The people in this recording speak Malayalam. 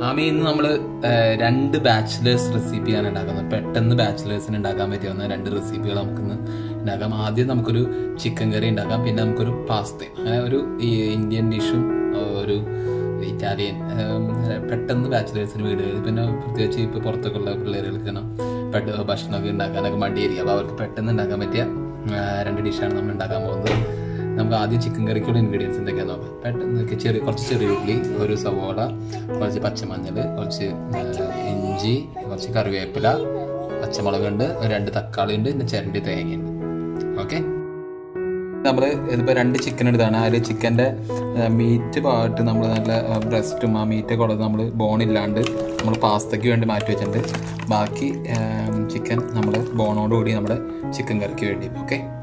ആമി ഇന്ന് നമ്മൾ രണ്ട് ബാച്ചിലേഴ്സ് റെസിപ്പിയാണ് ഉണ്ടാക്കുന്നത് പെട്ടെന്ന് ബാച്ചിലേഴ്സിന് ഉണ്ടാക്കാൻ പറ്റിയ രണ്ട് റെസിപ്പികൾ നമുക്കിന്ന് ഉണ്ടാക്കാം ആദ്യം നമുക്കൊരു ചിക്കൻ കറി ഉണ്ടാക്കാം പിന്നെ നമുക്കൊരു പാസ്ത അങ്ങനെ ഒരു ഈ ഇന്ത്യൻ ഡിഷും ഒരു ഇറ്റാലിയൻ ഉം, പെട്ടെന്ന് ബാച്ചിലേഴ്സിന് വീട് പിന്നെ പ്രത്യേകിച്ച് ഇപ്പോൾ പുറത്തൊക്കെ ഉള്ള പിള്ളേർക്ക് പെട്ടെന്ന് ഭക്ഷണമൊക്കെ ഉണ്ടാക്കാനൊക്കെ മടിയായിരിക്കും അപ്പോൾ അവർക്ക് പെട്ടെന്ന് ഉണ്ടാക്കാൻ പറ്റിയ ആ, രണ്ട് ഡിഷാണ് നമ്മൾ ഉണ്ടാക്കാൻ പോകുന്നത് നമുക്ക് ആദ്യം ചിക്കൻ കറിക്കുള്ള ഇൻഗ്രീഡിയൻസ് എന്തൊക്കെയാന്ന് നോക്കാം പെട്ടെന്ന് ഒക്കെ ചെറിയ കുറച്ച് ചെറിയ ഉള്ളി ഒരു സവോള കുറച്ച് പച്ചമഞ്ഞൾ കുറച്ച് ആ, ഇഞ്ചി കുറച്ച് കറിവേപ്പില പച്ചമുളകുണ്ട് ഒരു രണ്ട് തക്കാളി ഉണ്ട് പിന്നെ ചിരണ്ടി തേങ്ങയുണ്ട് ഓക്കെ നമ്മൾ ഇതിപ്പോൾ രണ്ട് ചിക്കൻ എടുത്താണ് അതിൽ ചിക്കൻ്റെ മീറ്റ് ഭാഗത്ത് നമ്മൾ നല്ല ബ്രസ്റ്റും ആ മീറ്റൊക്കെ ഉള്ളത് നമ്മൾ ബോണില്ലാണ്ട് നമ്മൾ പാസ്തയ്ക്ക് വേണ്ടി മാറ്റി വെച്ചിട്ടുണ്ട് ബാക്കി ചിക്കൻ നമ്മൾ ബോണോടുകൂടി നമ്മുടെ ചിക്കൻ കറിക്ക് വേണ്ടി ഓക്കെ